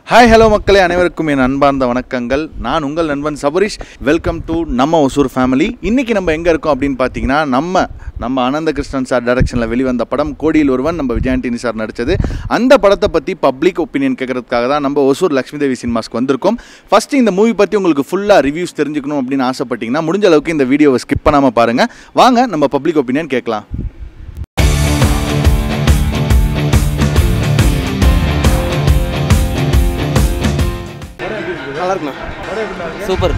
Hi hello மக்களே அனைவருக்கும் என் அன்பார்ந்த வணக்கங்கள் நான் உங்கள் நண்பன் சபரிஷ் வெல்கம் டு நம்ம ஒசூர் ஃபேமிலி இன்னைக்கு நம்ம எங்கே இருக்கோம் அப்படின்னு பார்த்தீங்கன்னா நம்ம நம்ம அனந்த கிருஷ்ணன் சார் டைரக்ஷனில் வெளிவந்த படம் கோடியில் ஒருவன் நம்ம விஜயாண்டினி சார் நடித்தது அந்த படத்தை பற்றி பப்ளிக் ஒப்பீனியன் கேட்கறதுக்காக தான் நம்ம ஒசூர் லக்ஷ்மி தேவி சினிமாஸ்க்கு வந்திருக்கோம் ஃபர்ஸ்ட் இந்த மூவி பற்றி உங்களுக்கு ஃபுல்லாக ரிவ்யூஸ் தெரிஞ்சுக்கணும் அப்படின்னு ஆசைப்பட்டீங்கன்னா முடிஞ்ச அளவுக்கு இந்த வீடியோவை ஸ்கிப் பண்ணாமல் பாருங்கள் வாங்க நம்ம பப்ளிக் ஒப்பீனியன் கேட்கலாம் நல்லா இருக்குண்ணா சூப்பர்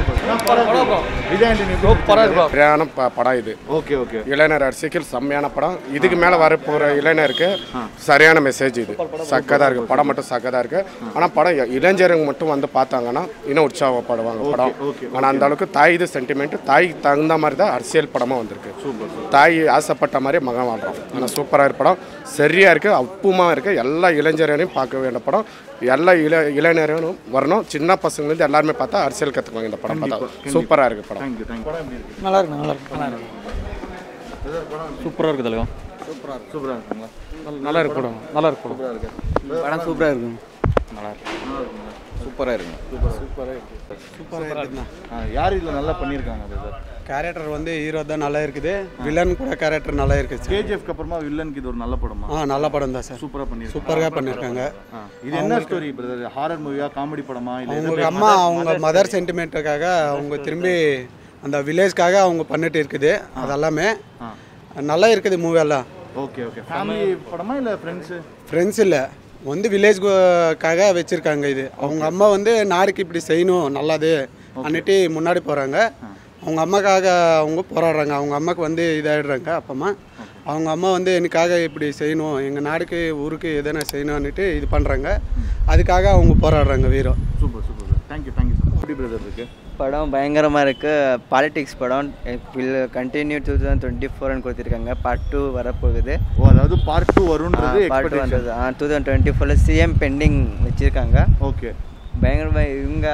விஜயாண்டினி சரியான ப- படம் இது ஓகே ஓகே இளைஞர் அரசியல் செம்மையான படம் இதுக்கு மேலே வரப்போகிற இளைஞருக்கு சரியான மெசேஜ் இது சக்கதாக இருக்குது படம் மட்டும் சக்கதாக இருக்குது ஆனால் படம் இ- இளைஞருங்க மட்டும் வந்து பார்த்தாங்கன்னா இன்னும் உற்சாகப்படுவாங்க படம் ஆனால் அந்த அளவுக்கு தாய் இது சென்டிமெண்ட் தாய்க்கு தகுந்த மாதிரி தான் அரசியல் படமாக வந்திருக்கு தாய் ஆசைப்பட்ட மாதிரி மகன் வாழ்றோம் ஆனால் சூப்பராக இருக்கு படம் சரியாக இருக்குது அப்புமா இருக்குது எல்லா இளைஞரையும் பார்க்க வேண்டிய படம் எல்லா இள இளைஞரும் வரணும் சின்ன பசங்கலேருந்து எல்லாருமே பார்த்தா அரசியல் கற்றுக்குவாங்க இந்த படம் பார்த்தா சூப்பராக இருக்குது படம் தேங்க்யூ தேங்க்யூ படம் எப்படி இருக்கு நல்லா இருக்கு நல்லா இருக்கு நல்லா இருக்கு சூப்பராக இருக்குது தலைவா சூப்பராக இருக்குங்களா நல்லா இருக்கு படம் நல்லா இருக்கு படம் படம் சூப்பராக இருக்கு சூப்பராக இருக்குங்க ஆ, யார் இதில் நல்லா பண்ணியிருக்காங்க பிரதர் கேரக்டர் வந்து ஹீரோ தான் நல்லா இருக்குது வில்லன் கூட கேரக்டர் நல்லா இருக்குது சார் கேஜிஎஃப்க்கு அப்புறமா வில்லனுக்கு இது ஒரு நல்ல படமா ஆ நல்ல படம் தான் சார் சூப்பராக பண்ணியிருக்காங்க சூப்பராக பண்ணியிருக்காங்க ஆ, இது என்ன ஸ்டோரி பிரதர் ஹாரர் மூவியா காமெடி படமா இல்லை அவங்க அம்மா அவங்க மதர் சென்டிமெண்ட்டுக்காக அவங்க திரும்பி அந்த வில்லேஜ்க்காக அவங்க பண்ணிட்டு இருக்குது அதெல்லாமே நல்லா இருக்குது மூவி எல்லாம் ஓகே ஓகே ஃபேமிலி படமா இல்லை ஃப்ரெண்ட்ஸு ஃப்ரெண்ட்ஸ் இல்லை வந்து வில்லேஜ்க்காக வச்சுருக்காங்க இது அவங்க அம்மா வந்து நாருக்கு இப்படி செய்யணும் நல்லது அன்னிட்டு முன்னாடி போகிறாங்க அவங்க அம்மாக்காக அவங்க போராடுறாங்க அவங்க அம்மாவுக்கு வந்து இதாகிடுறாங்க அப்பமா அவங்க அம்மா வந்து எனக்காக இப்படி செய்யணும் எங்கள் நாடுக்கு ஊருக்கு எதனா செய்யணும்னுட்டு இது பண்ணுறாங்க அதுக்காக அவங்க போராடுறாங்க வீரம் சூப்பர் சூப்பர் தேங்க்யூ தேங்க்யூ எப்படி பிரதர் இருக்கு படம் பயங்கரமாக இருக்குது பாலிடிக்ஸ் படம் கண்டினியூ டூ தௌசண்ட் டுவெண்ட்டி ஃபோர்னு கொடுத்துருக்காங்க பார்ட் டூ வரப்போகுது ஓ அதாவது பார்ட் டூ வரும்ன்றது பார்ட் டூ எக்ஸ்பெக்டேஷன் வந்தது டூ தௌசண்ட் டுவெண்ட்டி ஃபோரில் சிஎம் பெண்டிங் வச்சுருக்காங்க ஓகே பயங்கரமாக இவங்க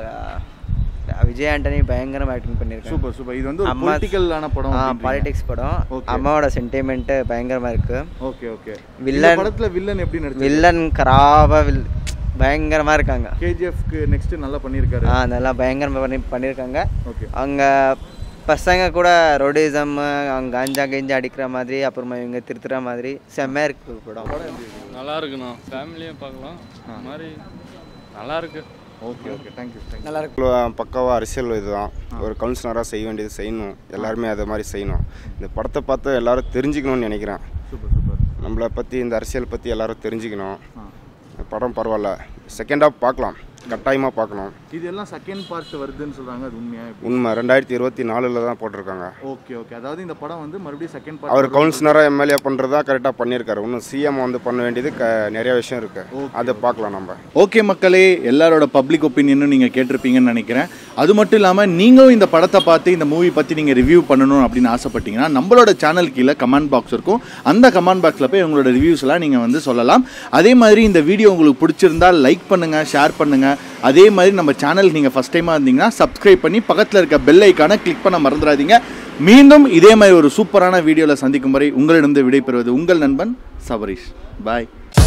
விஜய் ஆண்டனி பயங்கரமாக ஆக்டிங் பண்ணியிருக்காங்க சூப்பர் சூப்பர் இது வந்து ஒரு அம்மா- பொலிட்டிக்கலான படம் ஆ அப்படின்றீங்க. பாலிடிக்ஸ் படம் Okay. அம்மாவோட சென்டிமெண்ட்டு பயங்கரமாக இருக்குது ஓகே ஓகே வில்லன் வில்லன் படத்துல வில்லன் எப்படி நடிச்சு வில்லன் கராவா வில் பயங்கரமாக இருக்காங்க கேஜிஎஃப்க்கு நெக்ஸ்ட் நல்லா பண்ணியிருக்காரு ஆ நல்லா பயங்கரமாக பண்ணி பண்ணியிருக்காங்க ஓகே அவங்க பசங்க கூட ரோடிசம் அவங்க கஞ்சா கிஞ்சா அடிக்கிற மாதிரி அப்புறமா இவங்க திருத்துற மாதிரி செம்மையாக இருக்கு படம் நல்லா இருக்குண்ணா ஃபேமிலியும் பார்க்கலாம் இந்த மாதிரி நல்லா இருக்கு ஓகே ஓகே தேங்க்யூ தேங்க்யூ நல்லா இருக்கு பக்காவாக அரசியல் இதுதான் ஒரு கவுன்சிலராக செய்ய வேண்டியது செய்யணும் எல்லாருமே அதை மாதிரி செய்யணும் இந்த படத்தை பார்த்து எல்லாரும் தெரிஞ்சுக்கணும்னு நினைக்கிறேன் சூப்பர் சூப்பர் நம்மளை பற்றி இந்த அரசியல் பற்றி எல்லாரும் தெரிஞ்சுக்கணும் இந்த படம் பரவாயில்ல செகண்ட் ஹாஃப் பார்க்கலாம் கட்டாயமாக பார்க்கணும் இது எல்லாம் செகண்ட் பார்ட் வருதுன்னு சொல்றாங்க அது உண்மையா உண்மை ரெண்டாயிரத்தி இருபத்தி நாலில் தான் போட்டிருக்காங்க ஓகே ஓகே அதாவது இந்த படம் வந்து மறுபடியும் செகண்ட் அவர் பார்ட் கவுன்சிலராக எம்எல்ஏ பண்ணுறது தான் கரெக்டாக பண்ணியிருக்காரு இன்னும் சிஎம் வந்து பண்ண வேண்டியது க நிறைய விஷயம் இருக்குது அதை பார்க்கலாம் நம்ம ஓகே மக்களே எல்லாரோட பப்ளிக் ஒப்பீனியனும் நீங்கள் கேட்டிருப்பீங்கன்னு நினைக்கிறேன் அது மட்டும் இல்லாமல் நீங்களும் இந்த படத்தை பார்த்து இந்த மூவி பற்றி நீங்கள் ரிவ்யூ பண்ணணும் அப்படின்னு ஆசைப்பட்டீங்கன்னா நம்மளோட சேனல் கீழே கமெண்ட் பாக்ஸ் இருக்கும் அந்த கமெண்ட் பாக்ஸில் போய் உங்களோட ரிவ்யூஸ்லாம் நீங்கள் வந்து சொல்லலாம் அதே மாதிரி இந்த வீடியோ உங்களுக்கு பிடிச்சிருந்தா லைக் பண்ணுங்கள் ஷேர் பண்ணுங்கள் அதே மாதிரி நம்ம சேனல் நீங்கள் ஃபஸ்ட் டைமாக இருந்தீங்கன்னா சப்ஸ்கிரைப் பண்ணி பக்கத்தில் இருக்க பெல் ஐக்கானை கிளிக் பண்ண மறந்துடாதீங்க மீண்டும் இதே மாதிரி ஒரு சூப்பரான வீடியோவில் சந்திக்கும் வரை உங்களிடம் விடைபெறுவது உங்கள் நண்பன் சபரீஷ் பாய்